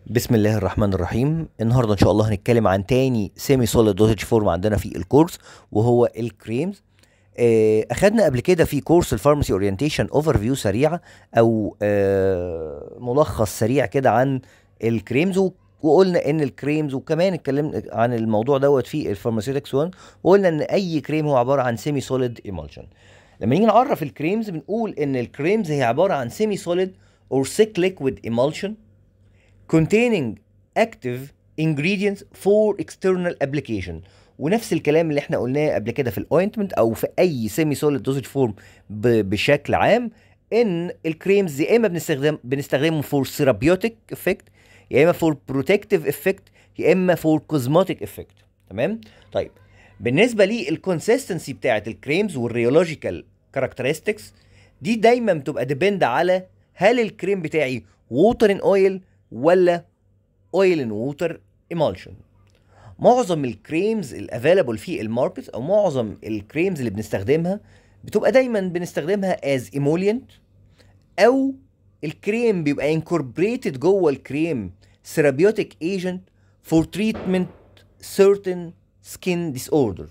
بسم الله الرحمن الرحيم النهارده ان شاء الله هنتكلم عن تاني سيمي سوليد دوزج فورم عندنا في الكورس وهو الكريمز آه، اخدنا قبل كده في كورس الفارماسي اورينتيشن اوفر فيو سريعه او آه، ملخص سريع كده عن الكريمز و- وقلنا ان الكريمز وكمان اتكلمنا عن الموضوع دوت في الفارماسيوتكس 1 وقلنا ان اي كريم هو عباره عن سيمي سوليد ايمالشن لما نيجي نعرف الكريمز بنقول ان الكريمز هي عباره عن سيمي سوليد اور thick liquid emulsion containing active ingredients for external application ونفس الكلام اللي احنا قلناه قبل كده في الاوينتمنت او في اي سيمي سوليد دوزج فورم بشكل عام ان الكريمز يا اما بنستخدم بنستخدمه فور ثيرابيوتيك افكت يا اما فور بروتكتيف افكت يا اما فور كوزماتيك افكت تمام طيب بالنسبه للكونسيستنسي بتاعت الكريمز والريولوجيكال كاركترستكس دي دايما بتبقى ديبند على هل الكريم بتاعي ووتر ان اويل ولا اويل ان ووتر ايمالشن معظم الكريمز الافيلابل في الماركت او معظم الكريمز اللي بنستخدمها بتبقى دايما بنستخدمها از ايمولينت او الكريم بيبقى انكوربريتد جوه الكريم ثيرابيوتيك ايجنت فور تريتمنت certain skin disorder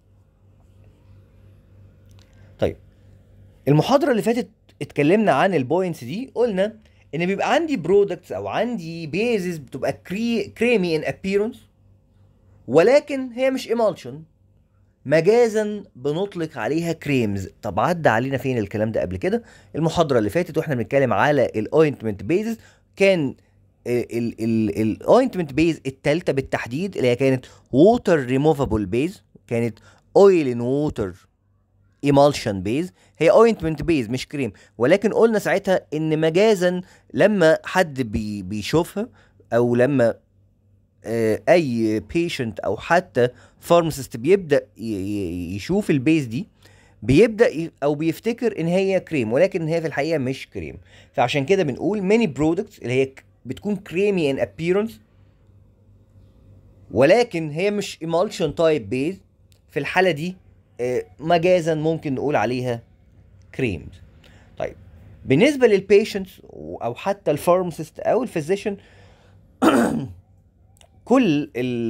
طيب المحاضرة اللي فاتت اتكلمنا عن البوينتس دي قلنا ان بيبقى عندي برودكتس او عندي بيزز بتبقى كري كريمي ان ابييرنس ولكن هي مش ايمالشن مجازا بنطلق عليها كريمز طب عدى علينا فين الكلام ده قبل كده المحاضره اللي فاتت واحنا بنتكلم على الاوينتمنت بيزز كان الاوينتمنت بيز التالتة بالتحديد اللي هي كانت ووتر ريموفابل بيز كانت اويل ان ووتر ايمالشن بيز هي اوينتمنت بيز مش كريم ولكن قلنا ساعتها ان مجازا لما حد بي بيشوفها او لما آه، اي بيشنت او حتى فارماسيست بيبدا ي- ي- يشوف البيز دي بيبدا ي- او بيفتكر ان هي كريم ولكن هي في الحقيقه مش كريم فعشان كده بنقول ماني برودكتس اللي هي ك- بتكون كريمي ان ابييرنس ولكن هي مش ايمالشن تايب بيز في الحاله دي آه، مجازا ممكن نقول عليها كريمز طيب بالنسبه للبيشنتس او حتى الفارماسيست او الفيزيشن كل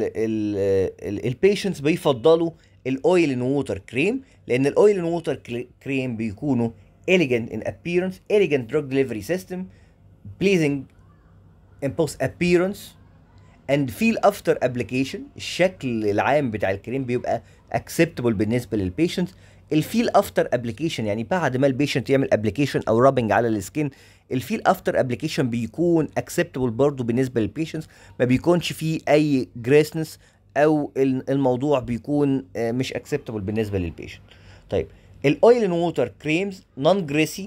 البيشنتس بيفضلوا الاويل ان ووتر كريم لان الاويل ان ووتر كريم بيكونوا elegant in appearance elegant drug delivery system pleasing in post appearance and feel after application الشكل العام بتاع الكريم بيبقى acceptable بالنسبه للبيشنت الفيل افتر ابلكيشن يعني بعد ما البيشنت يعمل ابلكيشن او رابنج على السكين الفيل افتر ابلكيشن بيكون acceptable برضه بالنسبه للبيشنتس ما بيكونش فيه اي جريسنس او ال- الموضوع بيكون آه، مش acceptable بالنسبه للبيشنت طيب الاويل ان ووتر كريمز نون جريسي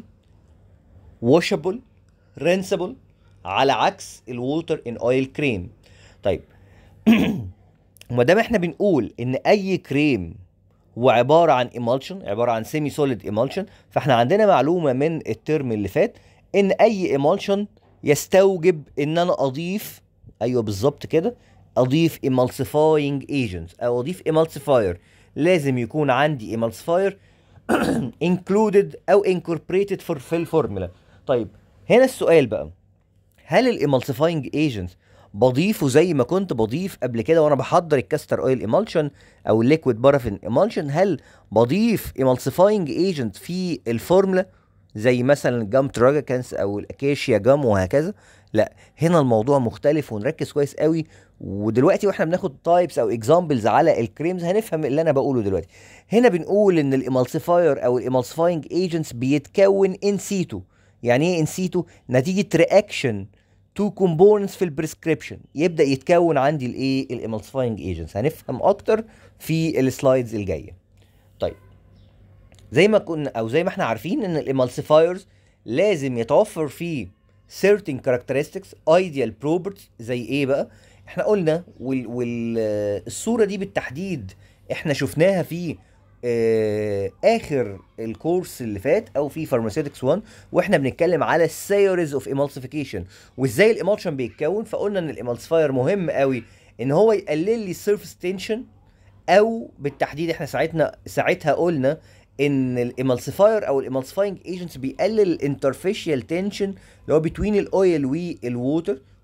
واشبل رينسبل على عكس الووتر ان اويل كريم طيب وما دام احنا بنقول ان اي كريم هو عباره عن ايمالشن عباره عن سيمي سوليد ايمالشن فاحنا عندنا معلومه من الترم اللي فات ان اي ايمالشن يستوجب ان انا اضيف ايوه بالظبط كده اضيف emulsifying agents او اضيف emulsifier لازم يكون عندي emulsifier included او incorporated for في الفورمولا طيب هنا السؤال بقى هل الامالسيفاينج ايجنتس بضيفه زي ما كنت بضيف قبل كده وانا بحضر الكاستر اويل ايمالشن او الليكويد بارافين ايمالشن هل بضيف امالسيفاينج ايجنت في الفورمولا زي مثلا الجام تراجاكانس او الاكاشيا جام وهكذا لا هنا الموضوع مختلف ونركز كويس قوي ودلوقتي واحنا بناخد تايبس او اكزامبلز على الكريمز هنفهم اللي انا بقوله دلوقتي هنا بنقول ان الامالسيفاير او الامالسيفاينج ايجنتس بيتكون ان سيتو يعني ايه ان سيتو نتيجه رياكشن تو كومبوننتس في البريسكريبشن يبدا يتكون عندي الايه الامالسيفاينج ايجنتس هنفهم اكتر في السلايدز الجايه طيب زي ما كنا او زي ما احنا عارفين ان الامالسيفايرز لازم يتوفر فيه certain characteristics ideal properties زي ايه بقى احنا قلنا وال وال آه، الصوره دي بالتحديد احنا شفناها في آه، اخر الكورس اللي فات او في فارماسيوتكس 1 واحنا بنتكلم على السيوريز اوف emulsification وازاي الايمالشن بيتكون فقلنا ان الامالسيفاير مهم قوي ان هو يقلل لي السيرفيس تنشن او بالتحديد احنا ساعتنا ساعتها قلنا ان الامالسيفاير او الامالسيفاينج ايجنتس بيقلل الانترفيشال تنشن اللي هو بين الاويل والووتر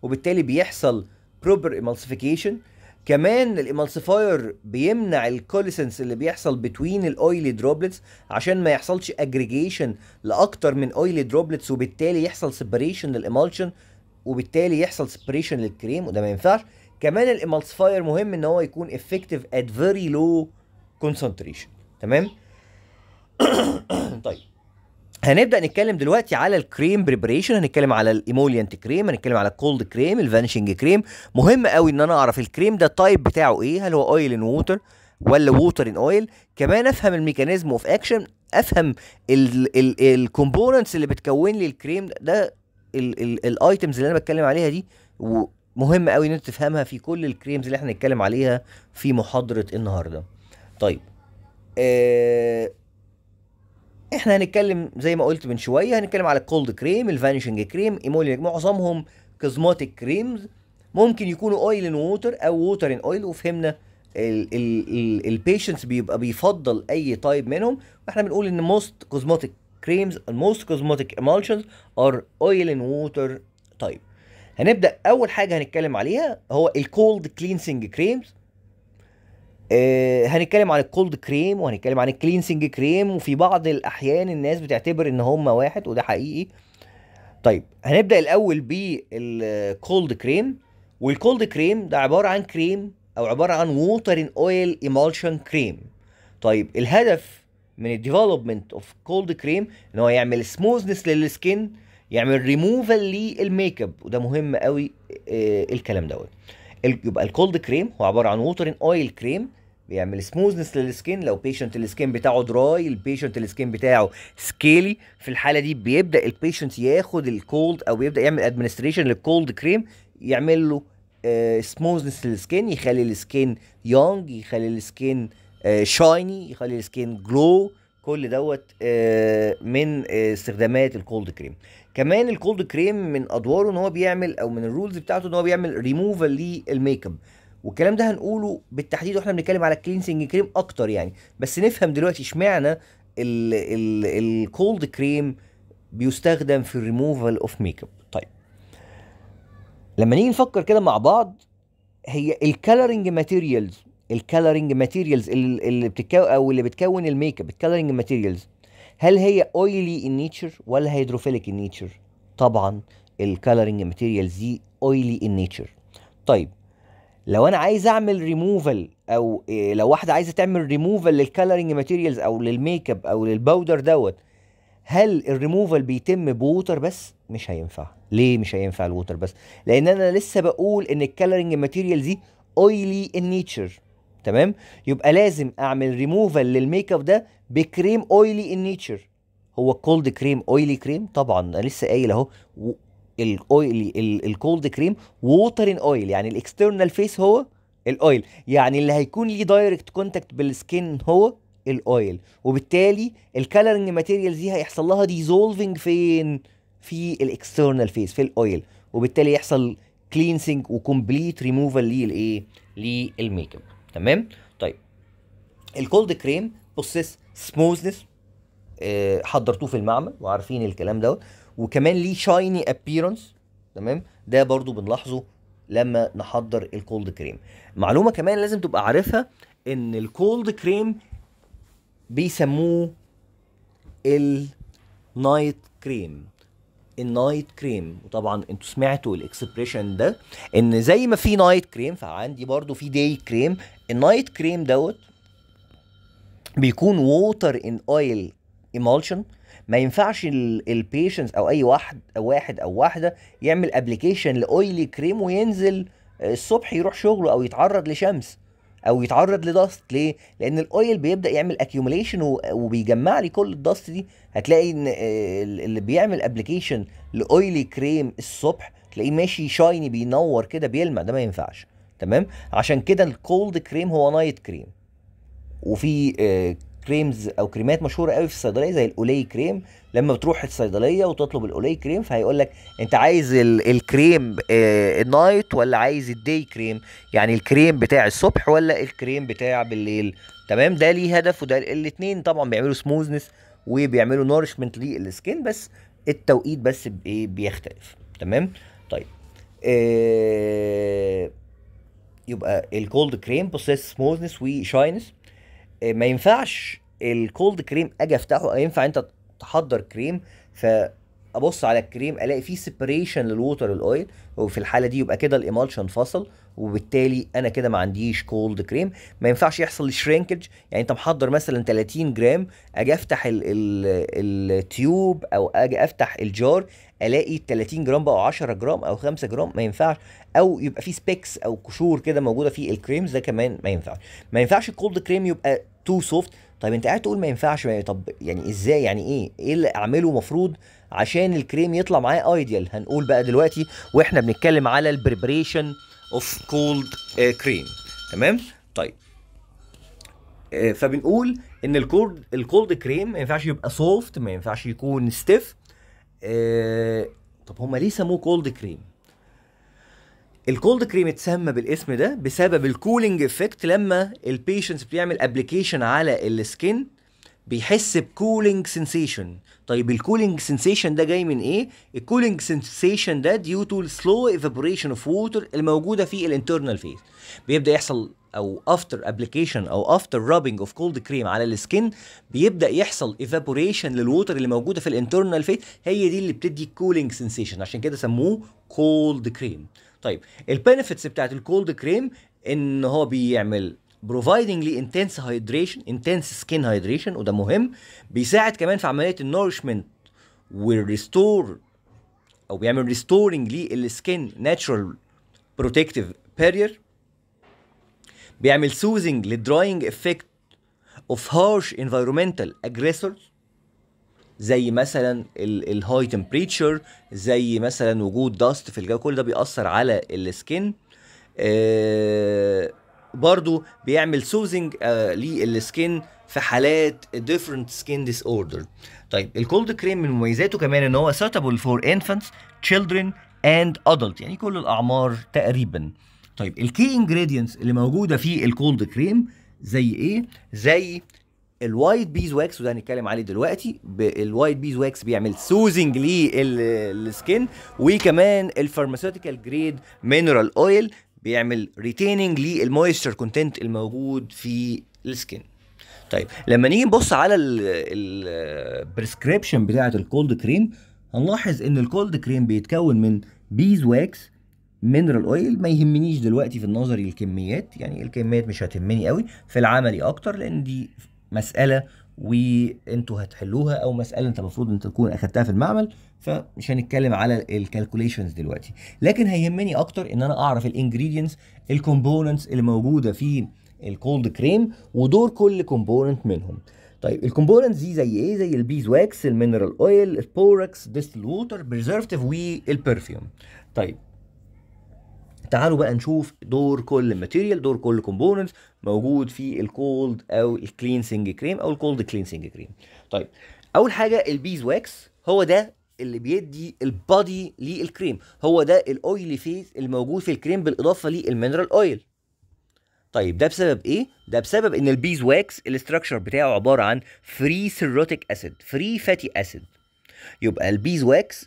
وبالتالي بيحصل بروبر ايمالسيفيكيشن كمان الامالسيفاير بيمنع الكوليسنس اللي بيحصل بتوين الاويلي دروبلتس عشان ما يحصلش اجريجيشن لاكتر من اويلي دروبلتس وبالتالي يحصل سيبريشن للامالشن وبالتالي يحصل سيبريشن للكريم وده ما ينفعش كمان الامالسيفاير مهم ان هو يكون افكتيف ات فيري لو كونسنتريشن تمام طيب هنبدا نتكلم دلوقتي على الكريم بريبريشن هنتكلم على الايموليانت كريم هنتكلم على الكولد كريم الفانشنج كريم مهم قوي ان انا اعرف الكريم ده التايب بتاعه ايه هل هو اويل ان ووتر ولا ووتر ان اويل كمان افهم الميكانيزم اوف اكشن افهم الكومبوننتس اللي بتكون لي الكريم ده الايتمز اللي انا بتكلم عليها دي مهم قوي ان انت تفهمها في كل الكريمز اللي احنا هنتكلم عليها في محاضره النهارده طيب آه احنا هنتكلم زي ما قلت من شويه هنتكلم على الكولد كريم الفانيشنج كريم ايمولينج معظمهم كوزماتيك كريمز ممكن يكونوا اويل ان ووتر او ووتر ان اويل وفهمنا البيشنتس بيبقى بيفضل اي تايب منهم واحنا بنقول ان موست كوزماتيك كريمز most cosmetic emulsions are oil and water type هنبدا اول حاجه هنتكلم عليها هو الكولد كلينسنج كريمز آه هنتكلم عن الكولد كريم وهنتكلم عن الكلينسنج كريم وفي بعض الاحيان الناس بتعتبر ان هما واحد وده حقيقي طيب هنبدا الاول بالكولد كريم والكولد كريم ده عباره عن كريم او عباره عن ووتر ان اويل ايمالشن كريم طيب الهدف من الديفلوبمنت اوف كولد كريم ان هو يعمل سموثنس للسكين يعمل ريموفال للميك اب وده مهم قوي آه الكلام دوت يبقى الكولد كريم هو عباره عن ووتر ان اويل كريم بيعمل سموزنس للسكين لو بيشنت السكين بتاعه دراي البيشنت السكين بتاعه سكيلي في الحاله دي بيبدا البيشنت ياخد الكولد او بيبدا يعمل ادمنستريشن للكولد كريم يعمل له سموزنس للسكين يخلي السكين يونج يخلي السكين شايني يخلي السكين جلو كل دوت آه من آه استخدامات الكولد كريم كمان الكولد كريم من ادواره ان هو بيعمل او من الرولز بتاعته ان هو بيعمل ريموفال للميك اب والكلام ده هنقوله بالتحديد واحنا بنتكلم على الكلينسنج كريم اكتر يعني بس نفهم دلوقتي اشمعنى الكولد كريم بيستخدم في الريموفال اوف ميك اب طيب لما نيجي نفكر كده مع بعض هي الكالرنج ماتيريالز الكالرنج ماتيريالز اللي بتكون او اللي بتكون الميك اب الكالرنج ماتيريالز هل هي اويلي ان نيتشر ولا هيدروفيليك ان نيتشر طبعا الكالرنج ماتيريالز دي اويلي ان نيتشر طيب لو انا عايز اعمل ريموفال او إيه لو واحده عايزه تعمل ريموفال للكالرنج ماتيريالز او للميك اب او للباودر دوت هل الريموفال بيتم بوتر بس مش هينفع ليه مش هينفع الووتر بس لان انا لسه بقول ان الكالرنج ماتيريال دي اويلي ان نيتشر تمام يبقى لازم اعمل ريموفال للميك اب ده بكريم اويلي ان نيتشر هو كولد كريم اويلي كريم طبعا انا لسه قايل اهو الاويلي الكولد كريم ووتر ان اويل يعني الاكسترنال فيس هو الاويل يعني اللي هيكون ليه دايركت كونتاكت بالسكين هو الاويل وبالتالي الكالرنج ماتيريالز دي هيحصل لها ديزولفنج فين في الاكسترنال فيس في الاويل وبالتالي يحصل كلينسنج وكومبليت ريموفال للايه للميك اب تمام طيب الكولد كريم بوسيس سموثنس آه حضرتوه في المعمل وعارفين الكلام دوت وكمان ليه شايني ابييرنس تمام ده برضو بنلاحظه لما نحضر الكولد كريم معلومه كمان لازم تبقى عارفها ان الكولد كريم بيسموه النايت كريم النايت كريم وطبعا انتوا سمعتوا الاكسبريشن ده ان زي ما في نايت كريم فعندي برضو في داي كريم النايت كريم دوت بيكون ووتر ان اويل ايمالشن ما ينفعش البيشنس او اي واحد او واحد او واحده يعمل ابلكيشن لاويلي كريم وينزل الصبح يروح شغله او يتعرض لشمس او يتعرض لدست ليه لان الاويل بيبدا يعمل اكيوميليشن وبيجمع لي كل الدست دي هتلاقي ان اللي بيعمل ابلكيشن لاويلي كريم الصبح تلاقيه ماشي شايني بينور كده بيلمع ده ما ينفعش تمام عشان كده الكولد كريم هو نايت كريم وفي آه كريمز او كريمات مشهوره قوي في الصيدليه زي الاولاي كريم لما بتروح الصيدليه وتطلب الاولاي كريم فهيقول لك انت عايز الكريم آه النايت ولا عايز الدي كريم يعني الكريم بتاع الصبح ولا الكريم بتاع بالليل تمام ده ليه هدف وده الاثنين طبعا بيعملوا سموزنس وبيعملوا نورشمنت للسكين بس التوقيت بس بيختلف تمام طيب آه، يبقى الكولد كريم بوسيس سموثنس وشاينس ما ينفعش الكولد كريم اجي افتحه ينفع انت تحضر كريم فابص على الكريم الاقي فيه سيبريشن للووتر الاويل وفي الحاله دي يبقى كده الامالشن فصل وبالتالي انا كده ما عنديش كولد كريم ما ينفعش يحصل شرينكج يعني انت محضر مثلا 30 جرام اجي افتح ال ال التيوب او اجي افتح الجار الاقي 30 جرام بقوا 10 جرام او 5 جرام ما ينفعش او يبقى في سبيكس او قشور كده موجوده في الكريمز ده كمان ما ينفعش ما ينفعش الكولد كريم يبقى تو سوفت طيب انت قاعد تقول ما ينفعش طب يعني ازاي يعني ايه ايه اللي اعمله مفروض عشان الكريم يطلع معاه ايديال هنقول بقى دلوقتي واحنا بنتكلم على البريبريشن اوف كولد كريم تمام طيب آه، فبنقول ان الكولد الكولد كريم ما ينفعش يبقى سوفت ما ينفعش يكون ستيف آه، طب هما ليه سموه كولد كريم الكولد كريم اتسمى بالاسم ده بسبب الكولينج افكت لما البيشنتس بيعمل ابلكيشن على السكين بيحس بكولينج سensation طيب الكولينج سensation ده جاي من ايه الكولينج سensation ده due to slow evaporation of water الموجوده في الانترنال فيز بيبدا يحصل او افتر ابلكيشن او افتر رابنج اوف كولد كريم على السكين بيبدا يحصل ايفابوريشن للووتر اللي موجوده في الانترنال فيز هي دي اللي بتدي كولينج سensation عشان كده سموه كولد كريم طيب البنفيتس بتاعت الكولد كريم ان هو بيعمل providing لي intense hydration intense skin hydration وده مهم بيساعد كمان في عمليه النورشمنت والريستور او بيعمل ريستورنج للسكين ناتشرال بروتكتيف بارير بيعمل سوزنج للدراينج افكت اوف هارش انفيرومنتال اجريسورز زي مثلا الهاي تمبريتشر زي مثلا وجود داست في الجو كل ده بيأثر على السكين آه برضو بيعمل سوزنج آه للسكين في حالات different skin disorder طيب الكولد كريم من مميزاته كمان ان هو suitable for infants children and adult يعني كل الاعمار تقريبا طيب الكي انجريدينتس اللي موجوده في الكولد كريم زي ايه زي الوايت بيز واكس وده هنتكلم عليه دلوقتي الوايت بيز واكس بيعمل سوزنج للسكين وكمان الفارماسيوتيكال جريد مينرال اويل بيعمل ريتيننج للمويستر كونتنت الموجود في السكين طيب لما نيجي نبص على البريسكريبشن بتاعه الكولد كريم هنلاحظ ان الكولد كريم بيتكون من بيز واكس مينرال اويل ما يهمنيش دلوقتي في النظري الكميات يعني الكميات مش هتهمني قوي في العملي اكتر لان دي مساله وانتوا هتحلوها او مساله انت المفروض انت تكون اخدتها في المعمل فمش هنتكلم على الكالكوليشنز دلوقتي لكن هيهمني اكتر ان انا اعرف الانجريدينتس الكومبوننتس اللي موجوده في الكولد كريم ودور كل كومبوننت منهم طيب الكومبوننتس دي زي ايه زي البيز واكس المينرال اويل البوركس ديستل ووتر بريزرفتيف والبرفيوم طيب تعالوا بقى نشوف دور كل ماتيريال دور كل كومبوننت موجود في الكولد او الكلينسنج كريم او الكولد كلينسنج كريم طيب اول حاجه البيز واكس هو ده اللي بيدي البادي للكريم هو ده الاويلي فيز الموجود في الكريم بالاضافه للمينرال اويل طيب ده بسبب ايه ده بسبب ان البيز واكس الاستراكشر بتاعه عباره عن فري سيروتيك اسيد فري فاتي اسيد يبقى البيز واكس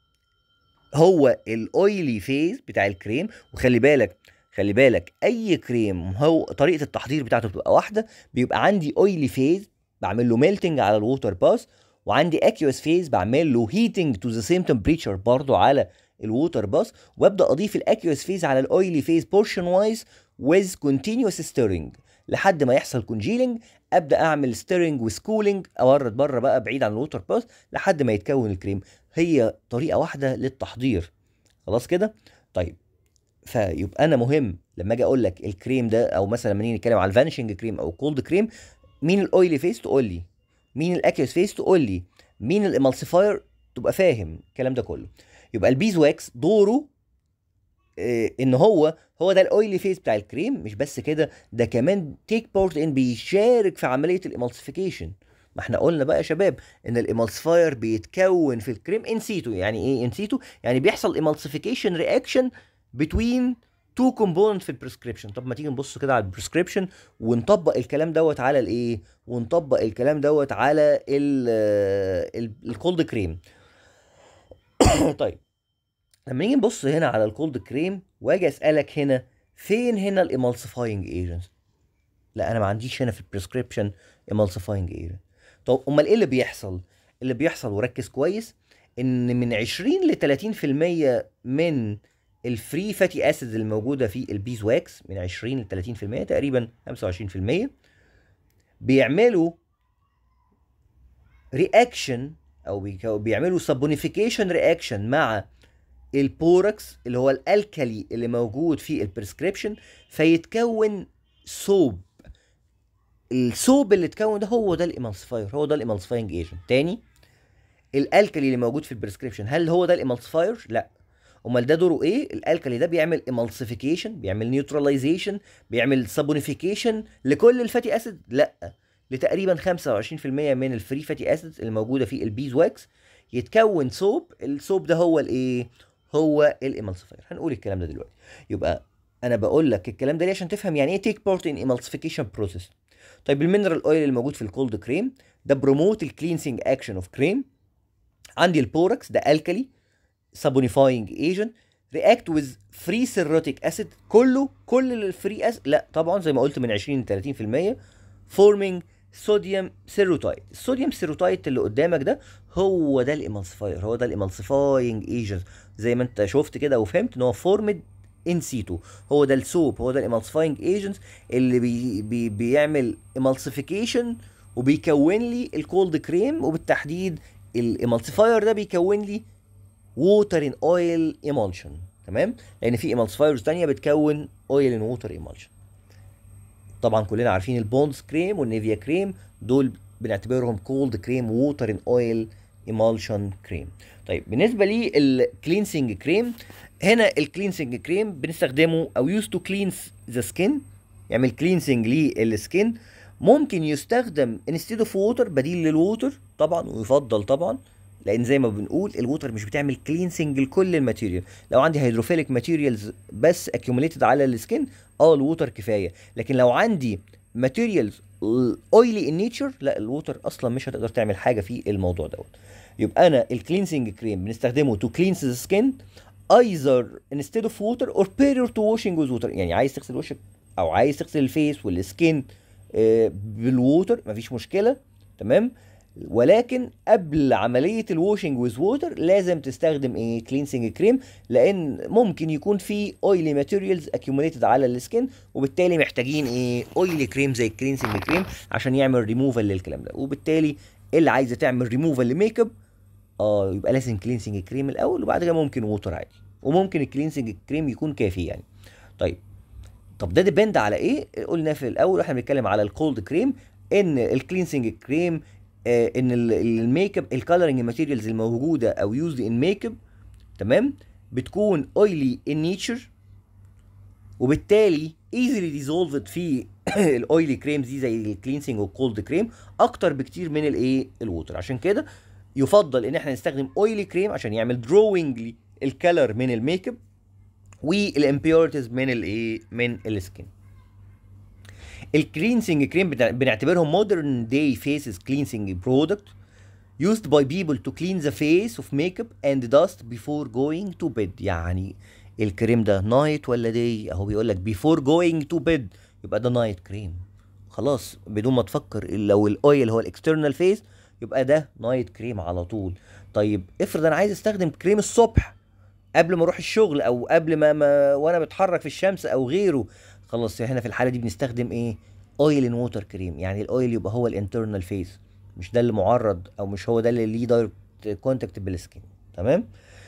هو الاويلي فيز بتاع الكريم وخلي بالك خلي بالك اي كريم هو طريقه التحضير بتاعته بتبقى واحده بيبقى عندي اويلي فيز بعمل له ميلتنج على الووتر باس وعندي اكيوس فيز بعمل له هيتنج تو ذا سيم تمبريتشر برضه على الووتر باس وابدا اضيف الاكيوس فيز على الاويلي فيز بورشن وايز ويز كونتينوس ستيرنج لحد ما يحصل كونجيلنج ابدا اعمل ستيرنج وسكولينج اورد بره بقى بعيد عن الووتر باس لحد ما يتكون الكريم هي طريقه واحده للتحضير خلاص كده طيب فيبقى انا مهم لما اجي اقول لك الكريم ده او مثلا لما نيجي نتكلم على الفانشنج كريم او كولد كريم مين الاويلي فيس تقول لي مين الاكيوس فيس تقول لي مين الامالسيفاير تبقى فاهم الكلام ده كله يبقى البيز واكس دوره إيه ان هو هو ده الاويلي فيس بتاع الكريم مش بس كده ده كمان تيك بارت ان بيشارك في عمليه الامالسيفيكيشن ما احنا قلنا بقى يا شباب ان الامالسيفاير بيتكون في الكريم انسيتو يعني ايه انسيتو يعني بيحصل امالسيفيكيشن رياكشن بتوين تو كومبوننت في البريسكريبشن طب ما تيجي نبص كده على البريسكريبشن ونطبق الكلام دوت على الايه ونطبق الكلام دوت على الكولد كريم طيب لما نيجي نبص هنا على الكولد كريم واجي اسالك هنا فين هنا الامالسيفاينج ايجنت لا انا ما عنديش هنا في البريسكريبشن امالسيفاينج ايجنت طب امال ايه اللي بيحصل اللي بيحصل وركز كويس ان من 20 ل 30% من الفري فاتي اسيدز الموجوده في البيز واكس من 20 ل 30% تقريبا 25% بيعملوا رياكشن او بيكو- بيعملوا سابونيفيكيشن رياكشن مع البوركس اللي هو الالكالي اللي موجود في البريسكريبشن فيتكون صوب الصوب اللي اتكون ده هو ده الامالسيفاير هو ده الامالسيفاينج ايجنت تاني الالكالي اللي موجود في البريسكريبشن هل هو ده الامالسيفاير لا امال ده دوره ايه الالكالي ده بيعمل امالسيفيكيشن بيعمل نيوتراليزيشن بيعمل سابونيفيكيشن لكل الفاتي اسيد لا لتقريبا 25% من الفري فاتي اسيدز اللي موجوده في البيز واكس يتكون صوب الصوب ده هو الايه هو الامالسيفاير هنقول الكلام ده دلوقتي يبقى انا بقول لك الكلام ده ليه عشان تفهم يعني ايه تيك بارت ان emulsification بروسيس طيب المينرال اويل اللي موجود في الكولد كريم ده بروموت الكلينسنج اكشن اوف كريم عندي البوركس ده الكالي سابونيفاينج ايجنت رياكت ويز فري سيروتيك اسيد كله كل الفري اسيد لا طبعا زي ما قلت من 20 ل 30% فورمينج صوديوم سيروتايد الصوديوم سيروتايد اللي قدامك ده هو ده الامالسيفاير هو ده الامالسيفاينج ايجنت زي ما انت شفت كده وفهمت ان هو فورمد ان سيتو هو ده السوب هو ده الامالسيفاينج ايجنت اللي بي بي بيعمل امالسيفيكيشن وبيكون لي الكولد كريم وبالتحديد الامالسيفاير ده بيكون لي ووتر ان اويل ايمالشن تمام لان في ايمالسيفايرز تانية بتكون اويل ان ووتر ايمالشن طبعا كلنا عارفين البوندز كريم والنيفيا كريم دول بنعتبرهم كولد كريم ووتر ان اويل ايمالشن كريم طيب بالنسبه للكلينسنج كريم هنا الكلينسنج كريم بنستخدمه او يوز تو كلينس ذا سكين يعمل كلينسنج للسكين ممكن يستخدم انستيد اوف ووتر بديل للووتر طبعا ويفضل طبعا لان زي ما بنقول الووتر مش بتعمل كلينسنج لكل الماتيريال لو عندي هيدروفيليك ماتيريالز بس اكيوميليتد على السكين اه الووتر كفايه لكن لو عندي ماتيريالز اويلي ان نيتشر لا الووتر اصلا مش هتقدر تعمل حاجه في الموضوع دوت يبقى انا الكلينسنج كريم بنستخدمه تو كلينس ذا سكين ايذر انستيد اوف ووتر اور بيريور تو واشنج وذ ووتر يعني عايز تغسل وشك او عايز تغسل الفيس والسكين آه، بالووتر مفيش مشكله تمام ولكن قبل عمليه الواشنج ويز ووتر لازم تستخدم ايه كلينسنج كريم لان ممكن يكون في اويلي ماتيريالز اكيوميليتد على السكين وبالتالي محتاجين ايه اويلي كريم زي الكلينسنج كريم عشان يعمل ريموفال للكلام ده وبالتالي اللي عايزه تعمل ريموفال لميك اب اه يبقى لازم كلينسنج كريم الاول وبعد كده ممكن ووتر عادي وممكن الكلينسنج كريم يكون كافي يعني طيب طب ده ديبند على ايه قلنا في الاول واحنا بنتكلم على الكولد كريم ان الكلينسنج كريم آه ان ال- الميك اب الكالرنج ماتيريالز الموجوده او يوزد ان ميك اب تمام بتكون اويلي ان نيتشر وبالتالي ايزلي ديزولفد في الاويلي كريمز دي زي الكلينسنج والكولد كريم اكتر بكتير من الايه الووتر عشان كده يفضل ان احنا نستخدم اويلي كريم عشان يعمل دروينج الكالر من الميك اب والامبيورتيز من الايه من السكين الكلينسنج كريم بتاع- بنعتبرهم مودرن داي فيسز كلينسنج برودكت used by people to clean the face of makeup and dust before going to bed يعني الكريم ده نايت ولا داي اهو بيقول لك before going to bed يبقى ده نايت كريم خلاص بدون ما تفكر لو الاويل هو الاكسترنال فيس يبقى ده نايت كريم على طول طيب افرض انا عايز استخدم كريم الصبح قبل ما اروح الشغل او قبل ما, ما وانا بتحرك في الشمس او غيره خلاص هنا في الحاله دي بنستخدم ايه اويل ان ووتر كريم يعني الاويل يبقى هو الانترنال فيس مش ده اللي معرض او مش هو ده اللي ليه دايركت كونتاكت بالسكين تمام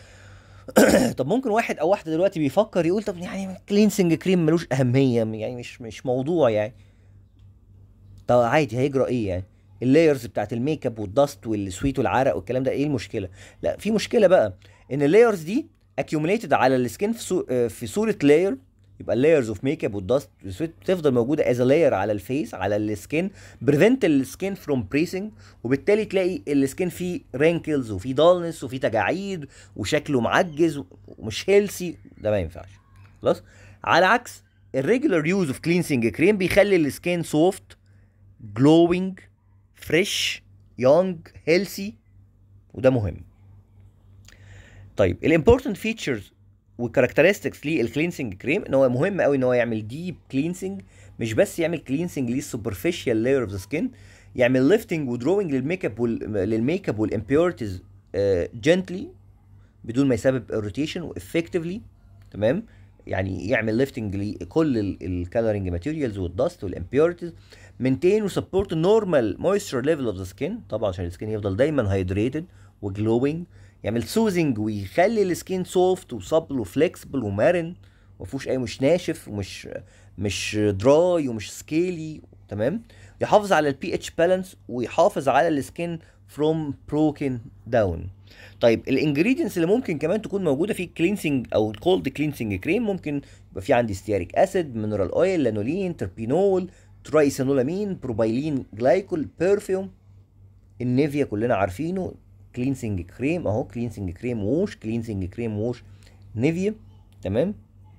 طب ممكن واحد او واحده دلوقتي بيفكر يقول طب يعني كلينسنج كريم ملوش اهميه يعني مش مش موضوع يعني طب عادي هيجرى ايه يعني اللايرز بتاعت الميك اب والدست والسويت والعرق والكلام ده ايه المشكله لا في مشكله بقى ان اللايرز دي accumulated على السكين في, صو... آه، في صوره لاير يبقى اللايرز اوف ميك اب والدست والسويت بتفضل موجوده از لاير على الفيس على السكين بريفنت السكين فروم بريسنج وبالتالي تلاقي السكين فيه رينكلز وفيه دالنس وفيه تجاعيد وشكله معجز ومش هيلسي ده ما ينفعش خلاص على عكس الريجولار يوز اوف كلينسنج كريم بيخلي السكين سوفت جلوينج فريش يونج هيلسي وده مهم طيب الامبورتنت فيتشرز والكاركترستكس للكلينسنج كريم ان هو مهم قوي ان هو يعمل ديب كلينسنج مش بس يعمل كلينسنج للسوبرفيشال لاير اوف ذا سكين يعمل ليفتنج ودروينج للميك اب للميك اب والامبيورتيز جنتلي بدون ما يسبب روتيشن وافكتفلي تمام يعني يعمل ليفتنج لكل الكالرنج ماتيريالز والدست والامبيورتيز مينتين وسبورت النورمال مويستر ليفل اوف ذا سكين طبعا عشان السكين يفضل دايما هايدريتد وجلوينج يعمل سوزنج ويخلي السكين سوفت وسبل وفليكسبل ومرن ومفيهوش اي مش ناشف ومش مش دراي ومش سكيلي تمام يحافظ على البي اتش بالانس ويحافظ على السكين فروم بروكن داون طيب الانجريدينتس اللي ممكن كمان تكون موجوده في الكلينسنج او الكولد كلينسنج كريم ممكن يبقى في عندي ستياريك اسيد مينرال اويل لانولين تربينول ترايسينولامين بروبايلين جلايكول بيرفيوم النيفيا كلنا عارفينه كلينسنج كريم اهو كلينسنج كريم ووش كلينسنج كريم ووش نيفيا تمام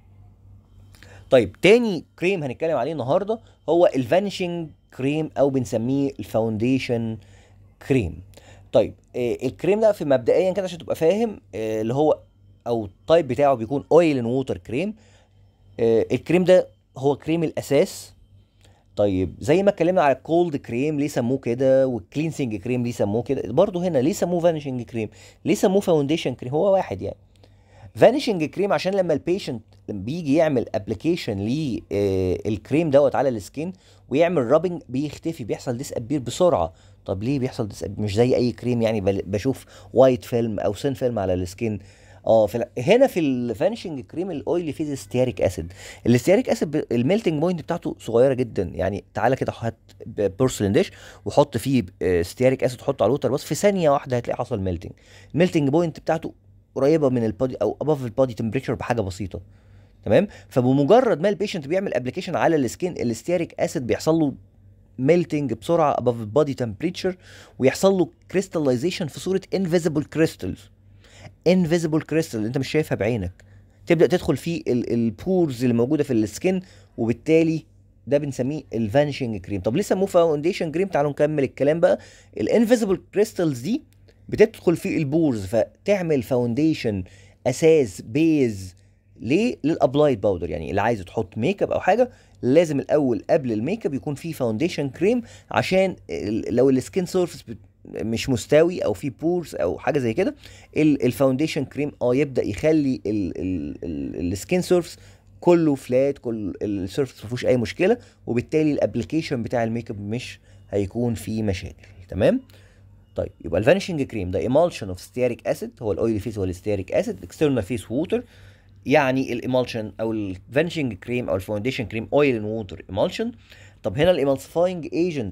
طيب تاني كريم هنتكلم عليه النهارده هو الفانيشنج كريم او بنسميه الفاونديشن كريم طيب آه الكريم ده في مبدئيا كده عشان تبقى فاهم آه اللي هو او التايب بتاعه بيكون اويل اند ووتر كريم آه الكريم ده هو كريم الاساس طيب زي ما اتكلمنا على الكولد كريم ليه سموه كده والكلينسنج كريم ليه سموه كده برضه هنا ليه سموه فانيشنج كريم ليه سموه فاونديشن كريم هو واحد يعني فانيشنج كريم عشان لما البيشنت بيجي يعمل ابلكيشن للكريم دوت على السكين ويعمل رابنج بيختفي بيحصل ديس ابير بسرعه طب ليه بيحصل ديس مش زي اي كريم يعني بشوف وايت فيلم او سين فيلم على السكين اه في هنا في الفانيشنج كريم الاويلي فيه ستياريك اسيد الستياريك اسيد الميلتنج بوينت بتاعته صغيره جدا يعني تعالى كده هات بورسلين ديش وحط فيه ستياريك اسيد حطه على الوتر بس في ثانيه واحده هتلاقي حصل ميلتنج الميلتنج بوينت بتاعته قريبه من البادي او اباف البادي تمبريتشر بحاجه بسيطه تمام فبمجرد ما البيشنت بيعمل ابلكيشن على السكين الستياريك اسيد بيحصل له ميلتنج بسرعه اباف البادي تمبريتشر ويحصل له كريستاليزيشن في صوره انفيزبل كريستالز انفيزبل كريستال انت مش شايفها بعينك تبدا تدخل في البورز اللي موجوده في السكين وبالتالي ده بنسميه الفانشنج كريم طب ليه سموه فاونديشن كريم تعالوا نكمل الكلام بقى الانفيزبل كريستالز دي بتدخل في البورز فتعمل فاونديشن اساس بيز ليه للابلايد باودر يعني اللي عايز تحط ميك اب او حاجه لازم الاول قبل الميك اب يكون في فاونديشن كريم عشان لو السكين سيرفيس مش مستوي او في بورز او حاجه زي كده الفاونديشن كريم اه يبدا يخلي السكين سيرفيس كله فلات كل السيرفيس ما فيهوش اي مشكله وبالتالي الابلكيشن بتاع الميك اب مش هيكون فيه مشاكل تمام طيب يبقى الفانيشنج كريم ده ايمالشن اوف ستياريك اسيد هو الاويلي فيس هو الستياريك اسيد اكسترنال فيس ووتر يعني الايمالشن او الفانيشنج كريم او الفاونديشن كريم اويل ان ووتر ايمالشن طب هنا الايمالسيفاينج ايجنت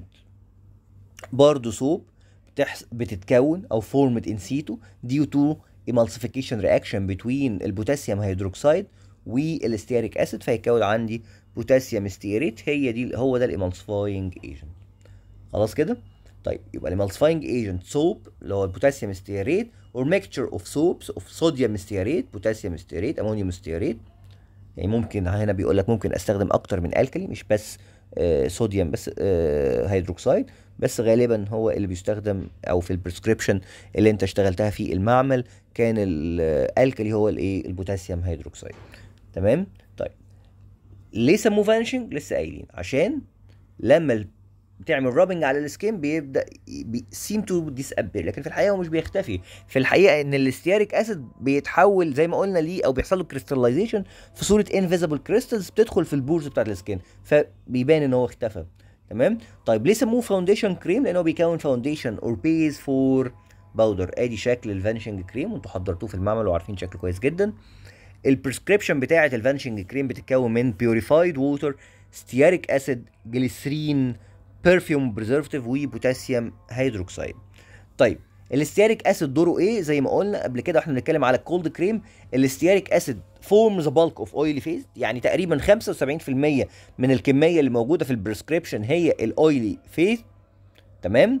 برضه سوب بتحس بتتكون او فورمد ان سيتو ديو تو emulsification reaction between البوتاسيوم هيدروكسيد والستياريك اسيد فيكون عندي بوتاسيوم ستيريت هي دي هو ده الامالسيفاينج ايجنت خلاص كده طيب يبقى الامالسيفاينج ايجنت سوب اللي هو البوتاسيوم ستيريت or mixture of soaps of sodium stearate بوتاسيوم ستيريت امونيوم ستيريت يعني ممكن هنا بيقول لك ممكن استخدم اكتر من الكلي مش بس آه صوديوم بس آه هيدروكسيد بس غالبا هو اللي بيستخدم او في البريسكريبشن اللي انت اشتغلتها في المعمل كان الالكلي هو الايه البوتاسيوم هيدروكسيد تمام طيب ليه سموه فانشنج لسه قايلين عشان لما بتعمل رابنج على السكين بيبدا سيم تو ديسابير لكن في الحقيقه هو مش بيختفي في الحقيقه ان الاستياريك اسيد بيتحول زي ما قلنا ليه او بيحصل له كريستاليزيشن في صوره انفيزبل كريستالز بتدخل في البورز بتاعت السكين فبيبان ان هو اختفى تمام طيب ليه سموه فاونديشن كريم لانه بيكون فاونديشن اور بيز فور باودر ادي شكل الفانشنج كريم وانتوا حضرتوه في المعمل وعارفين شكله كويس جدا البريسكريبشن بتاعه الفانشنج كريم بتتكون من بيوريفايد ووتر ستياريك اسيد جليسرين برفيوم بريزرفتيف وبوتاسيوم هيدروكسيد طيب الاستياريك اسيد دوره ايه زي ما قلنا قبل كده واحنا بنتكلم على الكولد كريم الاستياريك اسيد فورم ذا بالك اوف اويلي فيز يعني تقريبا 75% من الكميه اللي موجوده في البريسكريبشن هي الاويلي فيز تمام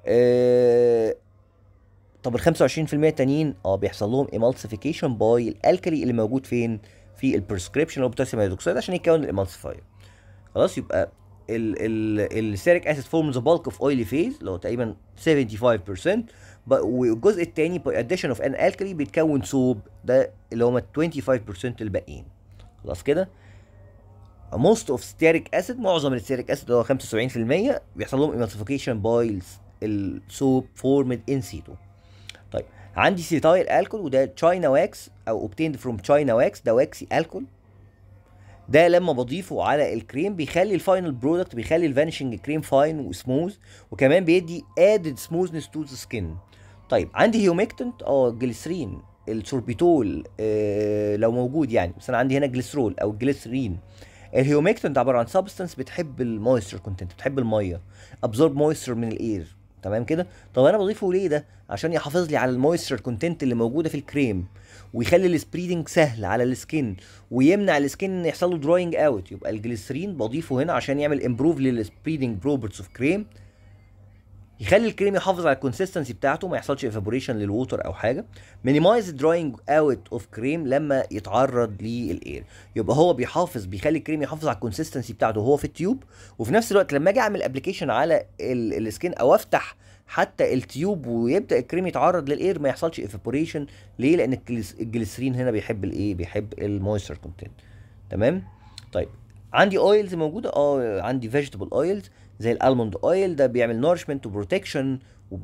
آه طب ال 25% التانيين اه بيحصل لهم ايمالسيفيكيشن باي الالكلي اللي موجود فين في البريسكريبشن اللي هو بوتاسيوم هيدروكسيد عشان يكون الامالسيفاير خلاص يبقى الستيريك اسيد فورم ذا بالك اوف اويلي فيز اللي هو تقريبا 75% والجزء الثاني باي اديشن اوف ان الكالي بيتكون صوب ده اللي هم 25% الباقيين خلاص كده most of stearic acid معظم الستيريك اسيد اللي هو 75% بيحصل لهم emulsification by السوب formed in situ طيب عندي سيتايل الكول وده تشاينا واكس او obtained from تشاينا واكس ده واكسي الكول ده لما بضيفه على الكريم بيخلي الفاينل برودكت بيخلي الفانيشنج كريم فاين وسموث وكمان بيدي ادد سموثنس تو ذا سكين طيب عندي هيوميكتنت اه جليسرين السوربيتول آه لو موجود يعني بس انا عندي هنا جليسرول او جليسرين الهيوميكتنت عباره عن سبستنس بتحب المويستر كونتنت بتحب الميه ابزورب مويستر من الاير تمام كده طب انا بضيفه ليه ده عشان يحافظ لي على المويستر كونتنت اللي موجوده في الكريم ويخلي السبريدنج سهل على السكين ويمنع السكين ان يحصل له دراينج اوت يبقى الجليسرين بضيفه هنا عشان يعمل امبروف للسبريدنج بروبرتس اوف كريم يخلي الكريم يحافظ على الكونسستنسي بتاعته ما يحصلش ايفابوريشن للووتر او حاجه مينيمايز دراينج اوت اوف كريم لما يتعرض للاير يبقى هو بيحافظ بيخلي الكريم يحافظ على الكونسستنسي بتاعته وهو في التيوب وفي نفس الوقت لما اجي اعمل ابلكيشن على السكين او افتح حتى التيوب ويبدا الكريم يتعرض للاير ما يحصلش ايفابوريشن ليه لان الجليسرين هنا بيحب الايه بيحب المويستر كونتنت تمام طيب عندي اويلز موجوده اه عندي فيجيتابل اويلز زي الالموند اويل ده بيعمل نورشمنت وبروتكشن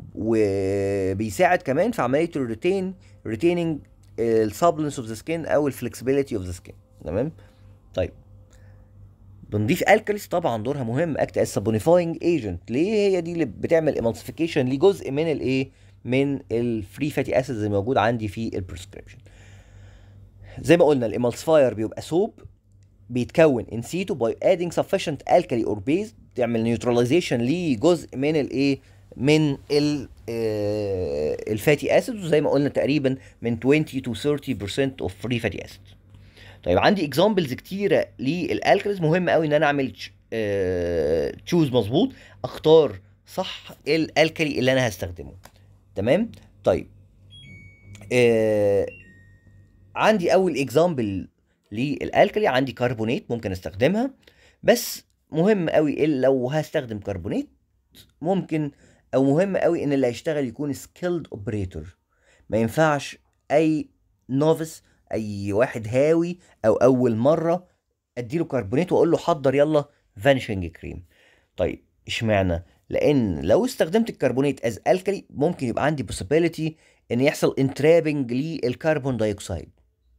وبيساعد كمان في عمليه الريتين ريتيننج السبلنس اوف ذا سكين او الفلكسبيليتي اوف ذا سكين تمام طيب بنضيف الكاليز طبعا دورها مهم اكت از سابونيفاينج ايجنت ليه هي دي اللي بتعمل ايمالسيفيكيشن لجزء من الايه من الفري فاتي اسيدز اللي موجود عندي في البريسكريبشن زي ما قلنا الامالسفاير بيبقى سوب بيتكون ان سيتو باي ادينج sufficient الكالي اور بيز تعمل نيوتراليزيشن لجزء من الايه من ال الفاتي اسيدز وزي ما قلنا تقريبا من 20 to 30% اوف فري فاتي اسيدز طيب عندي اكزامبلز كتيره للالكاليز مهم قوي ان انا اعمل تشوز مظبوط اختار صح الالكالي اللي انا هستخدمه تمام طيب آه عندي اول اكزامبل للالكالي عندي كربونات ممكن استخدمها بس مهم قوي لو هستخدم كربونات ممكن او مهم قوي ان اللي هيشتغل يكون سكيلد اوبريتور ما ينفعش اي نوفيس اي واحد هاوي او اول مره اديله كربونات واقول له حضر يلا فانيشنج كريم طيب اشمعنى لان لو استخدمت الكربونات از الكالي ممكن يبقى عندي possibility ان يحصل انترابنج للكربون دايوكسيد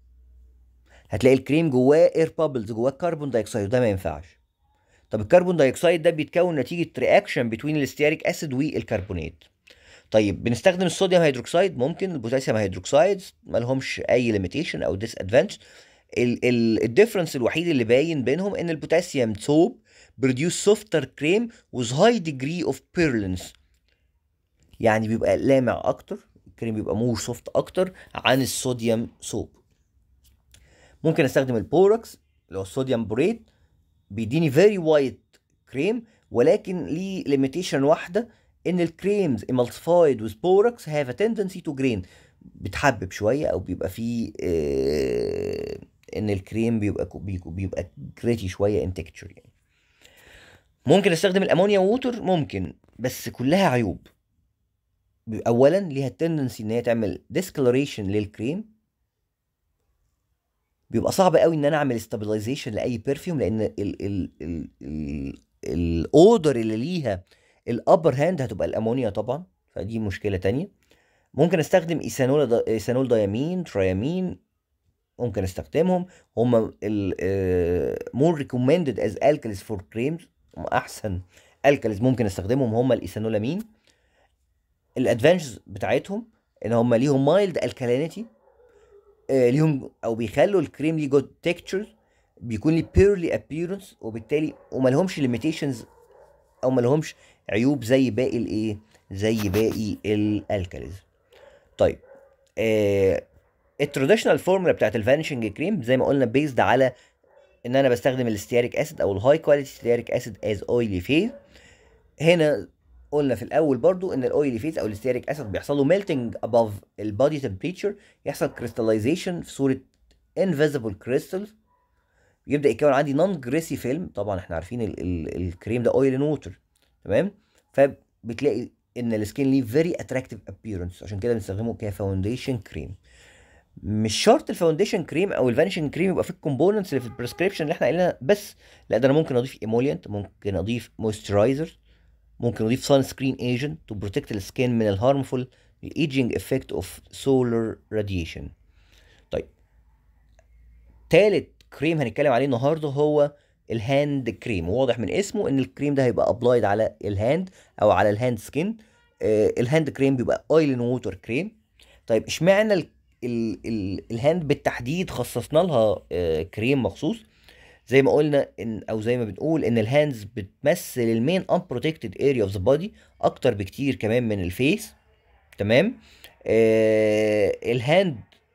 هتلاقي الكريم جواه اير بابلز جواه كربون دايوكسيد وده ما ينفعش طب الكربون دايوكسيد ده بيتكون نتيجه رياكشن بين الستيريك اسيد والكربونات طيب بنستخدم الصوديوم هيدروكسيد ممكن البوتاسيوم هيدروكسيد ما لهمش اي ليميتيشن او ديس ادفانتج الديفرنس الوحيد اللي باين بينهم ان البوتاسيوم سوب بروديوس سوفتر كريم with high degree of purulence يعني بيبقى لامع اكتر الكريم بيبقى مور سوفت اكتر عن الصوديوم سوب ممكن استخدم البوركس اللي هو الصوديوم بوريت بيديني فيري وايت كريم ولكن ليه ليميتيشن واحده ان الكريمز emulsified with borax have a tendency to grain بتحبب شويه او بيبقى فيه آه ان الكريم بيبقى بيبقى جريتي شويه ان تكتشر يعني ممكن استخدم الامونيا ووتر ممكن بس كلها عيوب اولا ليها التندنسي ان هي تعمل discoloration للكريم بيبقى صعب قوي ان انا اعمل استابلايزيشن لاي برفيوم لان ال ال ال ال الاودر اللي ليها الابر هاند هتبقى الامونيا طبعا فدي مشكله تانية ممكن استخدم ايثانول دا ايثانول دايامين تريامين ممكن استخدمهم هم مور ريكومندد از الكاليز فور كريمز احسن الكاليز ممكن استخدمهم هم الايثانولامين الادفانتجز بتاعتهم ان هم ليهم مايلد الكالينيتي آه ليهم او بيخلوا الكريم ليه جود تكتشر بيكون ليه بيرلي ابييرنس وبالتالي وما لهمش ليميتيشنز او ما لهمش عيوب زي باقي الايه زي باقي الالكاليز طيب آه التراديشنال فورمولا بتاعت الفانيشنج كريم زي ما قلنا بيزد على ان انا بستخدم الستياريك اسيد او الهاي كواليتي ستياريك اسيد از اويلي فيز هنا قلنا في الاول برضو ان الاويلي فيز او الستياريك اسيد بيحصل له ميلتنج اباف البادي تمبريتشر يحصل كريستاليزيشن في صوره انفيزبل كريستالز يبدا يتكون عندي نون جريسي فيلم طبعا احنا عارفين ال ال الكريم ده اويل ان ووتر تمام فبتلاقي ان السكين ليه فيري اتراكتيف ابييرنس عشان كده بنستخدمه كفاونديشن كريم مش شرط الفاونديشن كريم او الفانيشنج كريم يبقى في الكومبوننتس اللي في البريسكريبشن اللي احنا قايلينها بس لا ده انا ممكن اضيف ايمولينت ممكن اضيف مويسترايزر ممكن اضيف سان سكرين ايجنت تو بروتكت السكين من الهارمفول الايجنج افكت اوف سولار راديشن طيب تالت كريم هنتكلم عليه النهارده هو الهاند كريم واضح من اسمه ان الكريم ده هيبقى ابلايد على الهاند او على الهاند سكين آه الهاند كريم بيبقى اويل ان ووتر كريم طيب اشمعنى ال ال ال الهاند بالتحديد خصصنا لها آه كريم مخصوص زي ما قلنا ان او زي ما بنقول ان الهاندز بتمثل المين unprotected اريا اوف ذا بودي اكتر بكتير كمان من الفيس تمام آه الهاند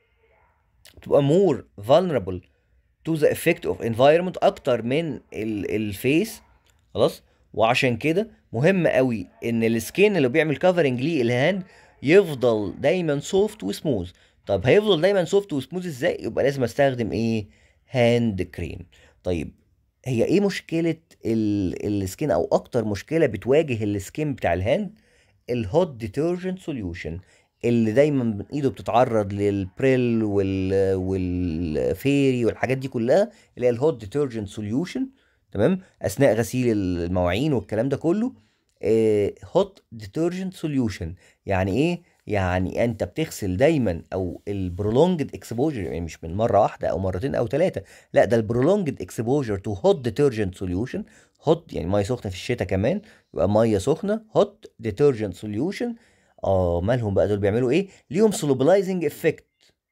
بتبقى مور vulnerable to the effect of environment اكتر من الفيس خلاص وعشان كده مهم قوي ان السكين اللي بيعمل كفرنج ليه الهاند يفضل دايما سوفت وسموث طب هيفضل دايما سوفت وسموث ازاي يبقى لازم استخدم ايه هاند كريم طيب هي ايه مشكله السكين او اكتر مشكله بتواجه السكين بتاع الهاند الهوت ديترجنت سوليوشن اللي دايما ايده بتتعرض للبريل وال والفيري والحاجات دي كلها اللي هي الهوت ديترجنت سوليوشن تمام اثناء غسيل المواعين والكلام ده كله هوت ديترجنت سوليوشن يعني ايه يعني انت بتغسل دايما او البرولونجد اكسبوجر يعني مش من مره واحده او مرتين او ثلاثه لا ده البرولونجد اكسبوجر تو هوت ديترجنت سوليوشن هوت يعني ميه سخنه في الشتاء كمان يبقى ميه سخنه هوت ديترجنت سوليوشن اه مالهم بقى دول بيعملوا ايه ليهم سولوبلايزنج افكت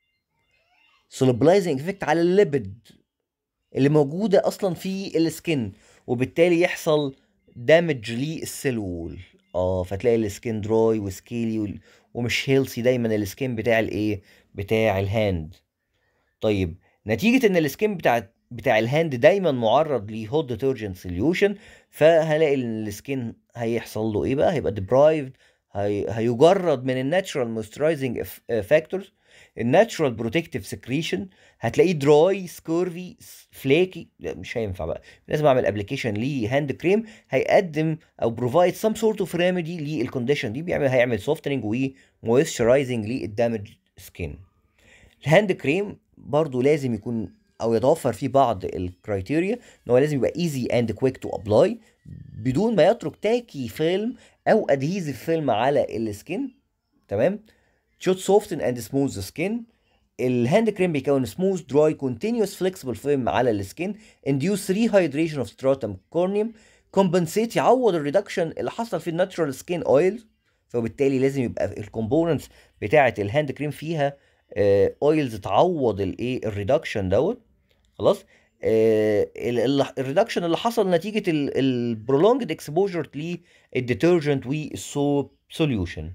سولوبلايزنج افكت على الليبيد اللي موجوده اصلا في السكن وبالتالي يحصل دامج للسيل وول اه فتلاقي السكين دراي وسكيلي ومش هيلثي دايما السكين بتاع الايه بتاع الهاند طيب نتيجه ان السكين بتاع بتاع الهاند دايما معرض لهوت ديترجنت سوليوشن فهلاقي ان السكين هيحصل له ايه بقى هيبقى ديبرايفد هي... هيجرد من الناتشرال مويسترايزنج فاكتورز الناتشرال بروتكتيف سكريشن هتلاقيه دراي سكورفي فليكي لا مش هينفع بقى لازم اعمل ابلكيشن ليه هاند كريم هيقدم او بروفايد سم سورت اوف ريميدي للكونديشن دي بيعمل هيعمل سوفتنج ومويسترايزنج للدامج سكين الهاند كريم برضو لازم يكون او يتوفر فيه بعض الكرايتيريا ان هو لازم يبقى ايزي اند كويك تو ابلاي بدون ما يترك تاكي فيلم او ادهيزيف فيلم على السكين تمام should soften and smooth the skin الهاند كريم بيكون سموث دراي كونتينيوس فليكسبل فيلم على السكين induce rehydration of stratum corneum compensate يعوض الريدكشن اللي حصل في الناتشرال سكين اويل فبالتالي لازم يبقى الكومبوننتس بتاعه الهاند كريم فيها اويلز تعوض الايه الريدكشن دوت خلاص الريدكشن اللي حصل نتيجه البرولونجد اكسبوجر للديترجنت والسوب سوليوشن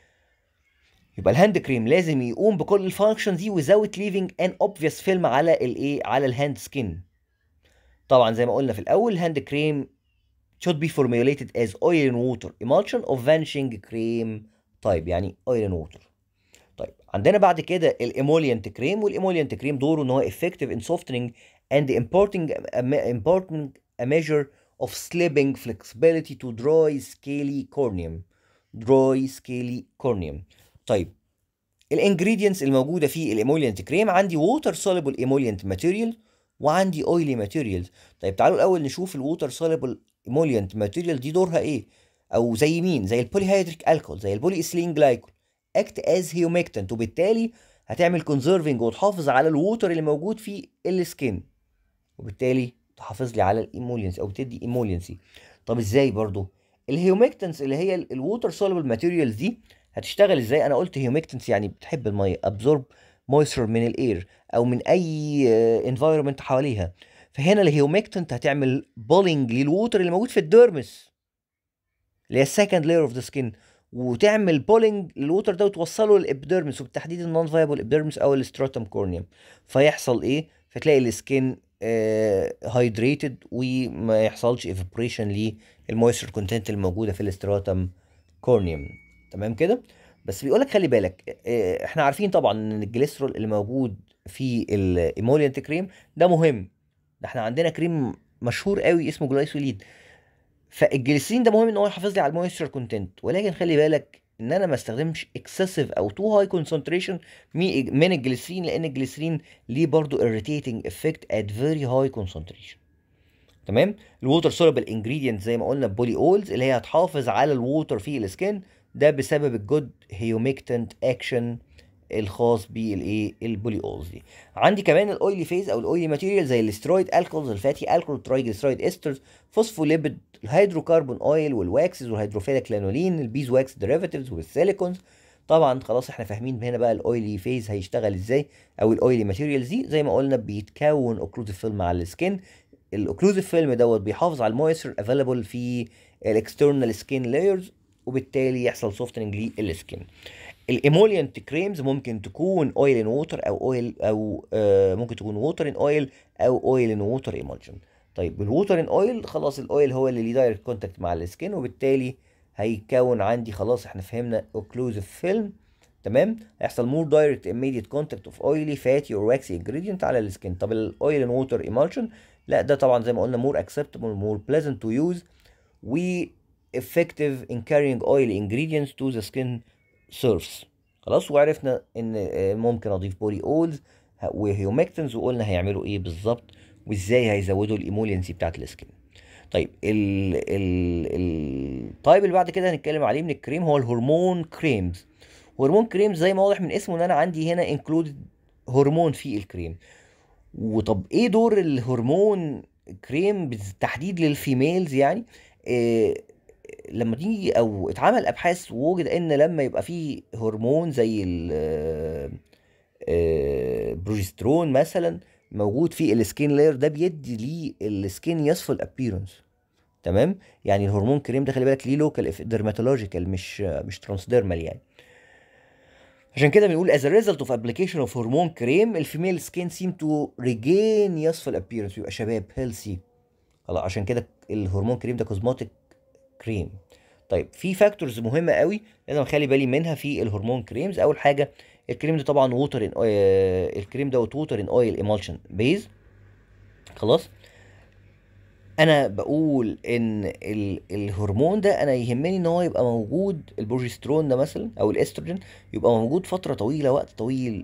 يبقى الهاند كريم لازم يقوم بكل الفانكشنز دي without leaving an obvious film على الايه على الهاند سكين طبعا زي ما قلنا في الاول الهاند كريم should be formulated as oil and water emulsion of vanishing cream طيب يعني oil and water طيب عندنا بعد كده الايمولينت كريم والايمولينت كريم دوره ان هو effective in softening and importing importing a measure of slipping flexibility to dry scaly corneum dry scaly corneum طيب الانجريدينتس الموجوده في الايمولينت كريم عندي ووتر سوليبل ايمولينت ماتيريال وعندي اويلي ماتيريال طيب تعالوا الاول نشوف الووتر سوليبل ايمولينت ماتيريال دي دورها ايه او زي مين زي البوليهيدريك الكول زي البولي اسلين جلايكول اكت از هيوميكتنت وبالتالي هتعمل كونزرفنج وتحافظ على الووتر اللي موجود في السكين وبالتالي تحافظ لي على الايمولينس او تدي ايمولينسي طب ازاي برضو الهيوميكتنس اللي هي الووتر سوليبل ماتيريالز دي هتشتغل ازاي انا قلت هيوميكتنس يعني بتحب الميه ابزورب مويستر من الاير او من اي انفايرمنت حواليها فهنا الهيوميكتنت هتعمل بولينج للووتر اللي موجود في الديرمس اللي هي السكند لاير اوف ذا سكين وتعمل بولينج للووتر ده وتوصله للابديرمس وبالتحديد النون فايبل ابديرمس او الستراتم كورنيوم فيحصل ايه فتلاقي السكين هايدريتد وما يحصلش ايفابريشن للمويستر كونتنت الموجوده في الاستراتم كورنيوم تمام كده بس بيقول لك خلي بالك احنا عارفين طبعا ان الجليسرول اللي موجود في الايمولينت كريم ده مهم ده احنا عندنا كريم مشهور قوي اسمه جلايسوليد فالجليسرين ده مهم ان هو يحافظ لي على المويستشر كونتنت ولكن خلي بالك ان انا ما استخدمش اكسسيف او تو هاي كونسنتريشن من الجليسرين لان الجليسرين ليه برضو irritating effect at very high concentration تمام الووتر سولبل انجريدينت زي ما قلنا بولي اولز اللي هي هتحافظ على الووتر في السكين ده بسبب الجود هيوميكتنت اكشن الخاص بالايه البولي اولز دي عندي كمان الاويلي فيز او الاويلي ماتيريال زي الاسترويد الكولز الفاتي الكول ترايجليسرايد استرز فوسفوليبيد الهيدروكربون اويل والواكسز والهيدروفيليك لانولين البيز واكس ديريفاتيفز والسيليكونز طبعا خلاص احنا فاهمين هنا بقى الاويلي فيز هيشتغل ازاي او الاويلي ماتيريالز دي زي ما قلنا بيتكون اوكلوزيف فيلم على السكين الاوكلوزيف فيلم دوت بيحافظ على المويستر افيلابل في الاكسترنال سكين لايرز وبالتالي يحصل سوفتنج للسكين الايمولينت كريمز ممكن تكون اويل ان ووتر او اويل او آه ممكن تكون ووتر ان اويل او اويل ان ووتر ايمولجن طيب الووتر ان اويل خلاص الاويل هو اللي ليه دايركت كونتاكت مع السكين وبالتالي هيكون عندي خلاص احنا فهمنا اوكلوزيف فيلم تمام هيحصل مور دايركت immediate كونتاكت اوف اويلي فاتي اور واكسي انجريدينت على السكين طب الاويل ان ووتر ايمولجن لا ده طبعا زي ما قلنا مور اكسبتبل مور بليزنت تو يوز و effective in carrying oil ingredients to the skin surface خلاص وعرفنا ان ممكن اضيف بولي اولز وهيومكتنز وقلنا هيعملوا ايه بالظبط وازاي هيزودوا الايمولينسي بتاعت السكين طيب ال ال الطيب اللي بعد كده هنتكلم عليه من الكريم هو الهرمون كريمز هرمون كريمز زي ما واضح من اسمه ان انا عندي هنا انكلودد هرمون في الكريم وطب ايه دور الهرمون كريم بالتحديد للفيميلز يعني إيه لما تيجي او اتعمل ابحاث ووجد ان لما يبقى فيه هرمون زي البروجسترون مثلا موجود في السكين لاير ده بيدي ليه السكين يصفل ابييرنس تمام يعني الهرمون كريم ده خلي بالك ليه لوكال ديرماتولوجيكال مش مش ترانسديرمال يعني عشان كده بنقول as a result of application of hormone cream الفيميل سكين seem to regain يصفل appearance بيبقى شباب healthy خلاص عشان كده الهرمون كريم ده كوزماتيك كريم طيب في فاكتورز مهمه قوي لازم اخلي بالي منها في الهرمون كريمز اول حاجه الكريم ده طبعا ووتر ان الكريم دوت ووتر ان اويل ايمالشن بيز خلاص انا بقول ان ال الهرمون ده انا يهمني ان هو يبقى موجود البروجسترون ده مثلا او الاستروجين يبقى موجود فتره طويله وقت طويل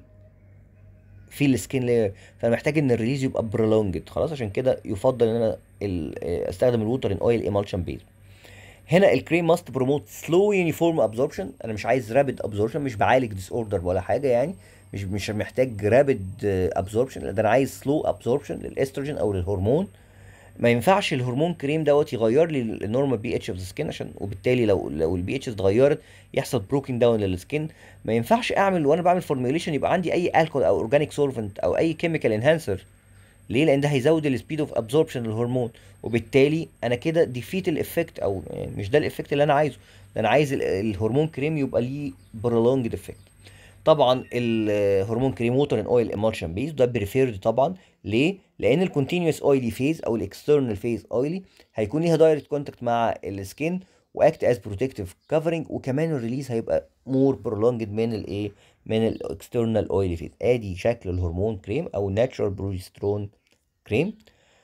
في السكين لاير فانا محتاج ان الريليز يبقى برولونجد خلاص عشان كده يفضل ان انا استخدم الووتر ان اويل ايمالشن بيز هنا الكريم ماست بروموت سلو يونيفورم ابزوربشن انا مش عايز رابيد ابزوربشن مش بعالج ديس اوردر ولا حاجه يعني مش مش محتاج رابيد ابزوربشن ده انا عايز سلو ابزوربشن للاستروجين او للهرمون ما ينفعش الهرمون كريم دوت يغير لي النورمال بي اتش اوف ذا سكين عشان وبالتالي لو لو البي اتش اتغيرت يحصل بروكينج داون للسكين ما ينفعش اعمل وانا بعمل فورميوليشن يبقى عندي اي الكول او اورجانيك سولفنت او اي كيميكال انهانسر ليه لان ده هيزود السبيد اوف ابزوربشن للهرمون وبالتالي انا كده ديفيت الافكت او يعني مش ده الافكت اللي انا عايزه ده انا عايز الهرمون كريم يبقى ليه برولونجد افكت طبعا الهرمون كريم ووتر ان اويل امالشن بيز ده بريفيرد طبعا ليه لان الكونتينوس اويلي فيز او الاكسترنال فيز اويلي هيكون ليها دايركت كونتاكت مع السكين واكت از بروتكتيف كفرنج وكمان الريليز هيبقى مور برولونجد من الايه من الاكسترنال اويلي فيز ادي شكل الهرمون كريم او ناتشورال بروجسترون كريم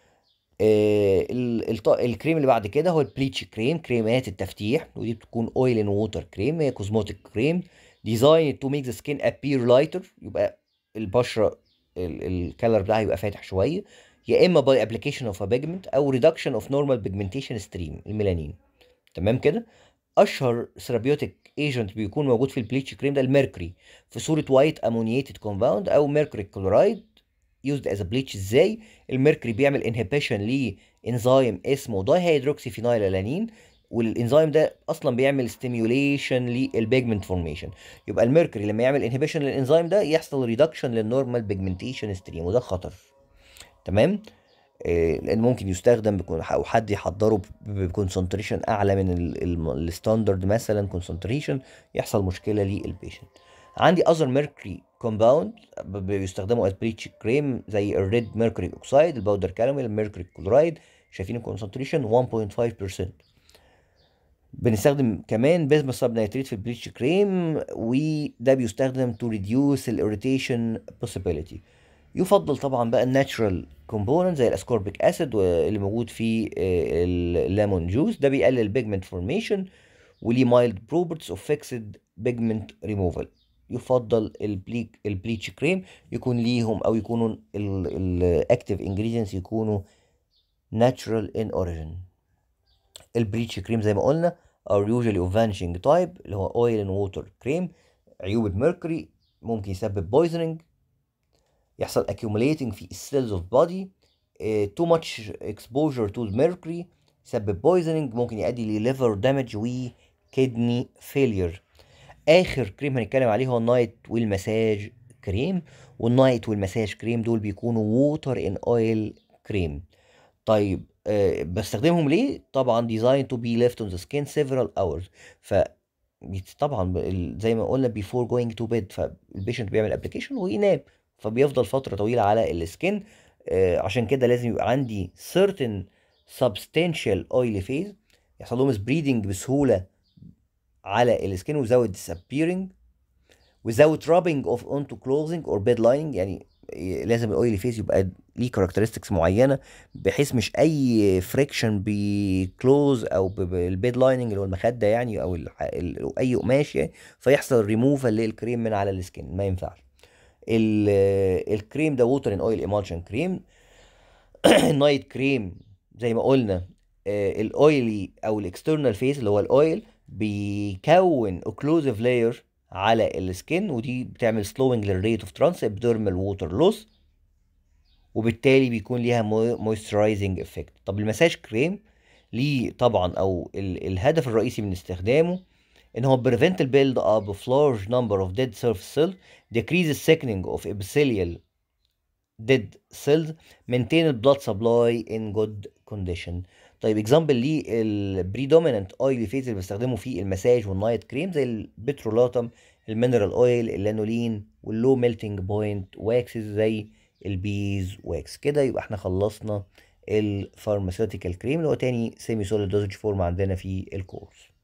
آه الكريم اللي بعد كده هو البليتش كريم كريمات التفتيح ودي بتكون اويل ان ووتر كريم هي كوزموتيك كريم ديزاين تو ميك ذا سكين ابير لايتر يبقى البشره الكالر بتاعها يبقى فاتح شويه يا اما باي ابلكيشن اوف ا بيجمنت او ريدكشن اوف نورمال بيجمنتيشن ستريم الميلانين تمام كده اشهر ثيرابيوتيك ايجنت بيكون موجود في البليتش كريم ده الميركوري في صوره وايت امونييتد كومباوند او ميركوري كلورايد يوزد از بليتش ازاي الميركوري بيعمل انهبيشن لانزيم اسمه داي هيدروكسي فينايل الانين والانزيم ده اصلا بيعمل ستيميوليشن للبيجمنت فورميشن يبقى الميركوري لما يعمل انهبيشن للانزيم ده يحصل ريدكشن للنورمال بيجمنتيشن ستريم وده خطر تمام إيه لان ممكن يستخدم بكون او حد يحضره بكونسنتريشن اعلى من الستاندرد مثلا كونسنتريشن يحصل مشكله للبيشنت عندي اذر ميركوري كومباوند بيستخدموا از بليتش كريم زي الريد ميركوري اوكسايد الباودر كالاميل الميركوري كلورايد شايفين الكونسنتريشن 1.5% بنستخدم كمان بيزما سب نيتريت في البليتش كريم وده بيستخدم تو ريديوس الاريتيشن possibility يفضل طبعا بقى الناتشرال كومبوننت زي الاسكوربيك اسيد اللي موجود في الليمون جوس ده بيقلل البيجمنت فورميشن وليه مايلد بروبرتس اوف فيكسد بيجمنت ريموفال يفضل البليك البليتش كريم يكون ليهم او يكونوا الاكتيف انجريدينتس يكونوا natural in origin البليتش كريم زي ما قلنا are usually of vanishing type اللي هو oil and water cream عيوب الميركوري ممكن يسبب poisoning يحصل accumulating في cells of body uh, too much exposure to mercury يسبب poisoning ممكن يؤدي ل liver damage و kidney failure اخر كريم هنتكلم عليه هو النايت والمساج كريم والنايت والمساج كريم دول بيكونوا ووتر ان اويل كريم طيب أه بستخدمهم ليه طبعا ديزاين تو بي ليفت اون ذا سكين سيفرال اورز ف طبعا زي ما قلنا بيفور جوينج تو بيد فالبيشنت بيعمل ابلكيشن وينام فبيفضل فتره طويله على السكين أه عشان كده لازم يبقى عندي certain substantial oily phase يحصل لهم سبريدنج بسهوله على السكين without disappearing without rubbing off onto clothing or bed lining يعني لازم الاويلي فيس يبقى ليه كاركترستكس معينه بحيث مش اي فريكشن بكلوز او بالبيد لايننج اللي هو المخده يعني او اي قماش يعني فيحصل ريموفال للكريم من على السكين ما ينفعش الكريم ده ووتر ان اويل ايمالشن كريم النايت كريم زي ما قلنا الاويلي او الاكسترنال فيس اللي هو الاويل بيكون اوكلوزيف لاير على السكين ودي بتعمل سلوينج للريت اوف ترانس ابديرمال ووتر لوس وبالتالي بيكون ليها مويسترايزنج افكت طب المساج كريم ليه طبعا او ال الهدف الرئيسي من استخدامه ان هو prevent the build up of large number of dead surface cells decrease the thickening of epithelial dead cells maintain the blood supply in good condition طيب اكزامبل ليه البريدومينانت اويلي فيز اللي بستخدمه في المساج والنايت كريم زي البترولاتم المينرال اويل اللانولين واللو ميلتنج بوينت واكسز زي البيز واكس كده يبقى احنا خلصنا الفارماسيوتيكال كريم اللي هو تاني سيمي سوليد دوزج فورم عندنا في الكورس